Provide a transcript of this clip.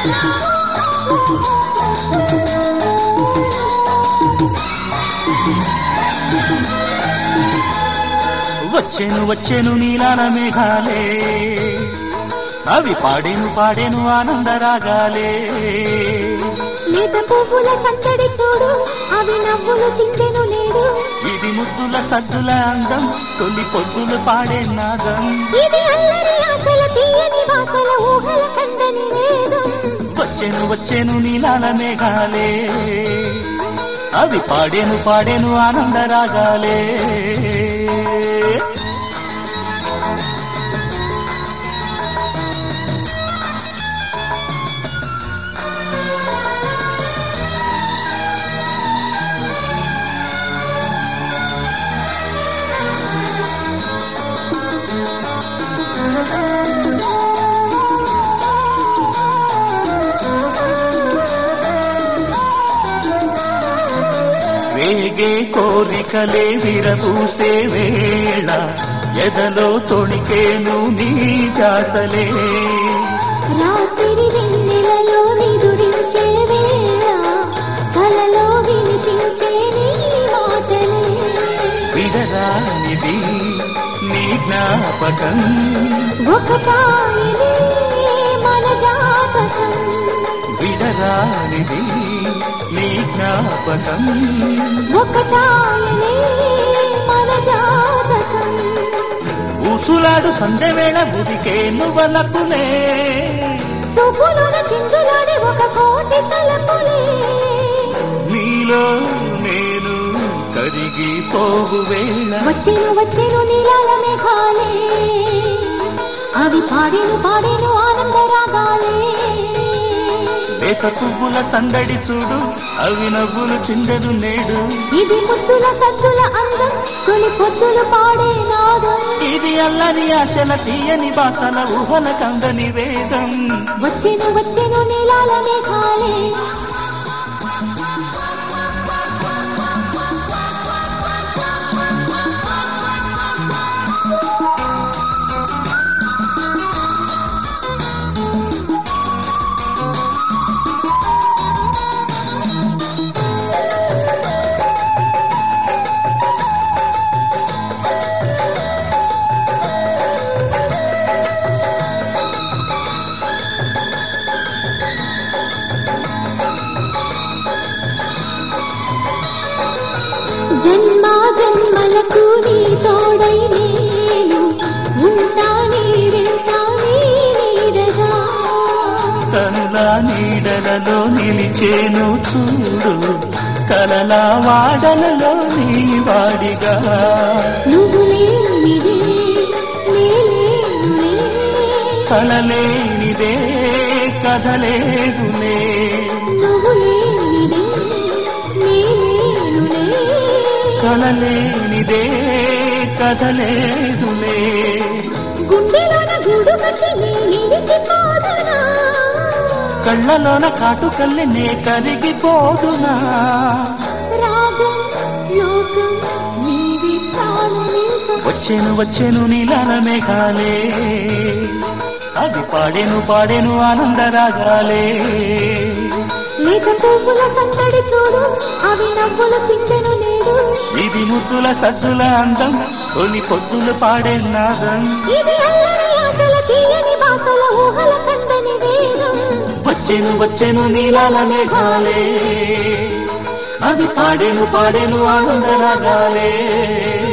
వచ్చెను వచ్చెను నీలాల మేఘాలే అవి పాడేను పాడేను ఆనంద రాగాలే లేత పువ్వుల సందడి చూడు అవి నవ్వులు చిందెను నేడు ఇది ముద్దుల సద్దుల అందం తొలి పొద్దులు పాడే నాదం ఇది అల్లరి ఆశల తీయని వాసల ఊహల కందని వేదం వచ్చెను వచ్చెను నీలాల మేఘాలే అవి పాడేను పాడేను ఆనంద రాగాలే వేగే కోరికలే విరబూసే వేళ ఎదలో తొణికేను నీ జాసలే రాత్రి వెన్నెలలో నిదురించే వేళ కలలో వినిపించే నీ మాటలే విడరానిది నీ జ్ఞాపకం ఒకటాయనే మన జాతకం విడరానిది నీ జ్ఞాపకం ఒకటాయనే మన జాతకం ఊసులాడు సందెవేళ బుదికే నువ్వలపులే చూపులోన చిందులాడే ఒక కోటి తలపులే నీలో నేను కరిగిపోవు వేళ వచ్చేను వచ్చేను నీలాల మేఘాలే అవి పాడేను పాడేను ఆనంద రాగాలే లేక పువ్వుల సందడి చూడు అవి నవ్వులు చిందెడు నేడు ఇది ముద్దుల సద్దుల అందం తొలి పొద్దులు పాడే నాదం ఇది అల్లని ఆశల తీయని బాసల ఊహల కందని వేదం వచ్చేను వచ్చేను నీలాల మేఘాలే జన్మ జన్మలకు నీ తోడై నేను ఉంటా నీ వెంట నీ నీడగా కనుల నీడలలో నిలిచేను చూడు కలల వాడలలో నీ వాడిగా నువ్వు లేనిదే నేలేనులే కలలేనిదే కథలేదులే నువ్వు లేనిదే నేలేనులే కలలేనిదే కథలేదులే గుండెలోన గూడు కట్టి నీ నిలిచిపోదునా కళ్ళలోన కాటుకల్లి నే కరిగిపోదునా రాగం లోకం నీవి ప్రాణమేక వచ్చేను వచ్చేను నీలాల మేఘాలే అది పాడేను పాడేను ఆనంద రాగాలే లేక పువ్వుల సందడి చూడు అవి నవ్వులు చిందెను నేడు ఇది ముద్దుల సద్దుల అందం తొలి పొద్దులు పాడే నాదం ఇది అల్లరి ఆశల తీయని వాసల ఊహల కందని వేదం వచ్చేను వచ్చేను నీలాల మేఘాలే అది పాడేను పాడేను ఆనంద రాగాలే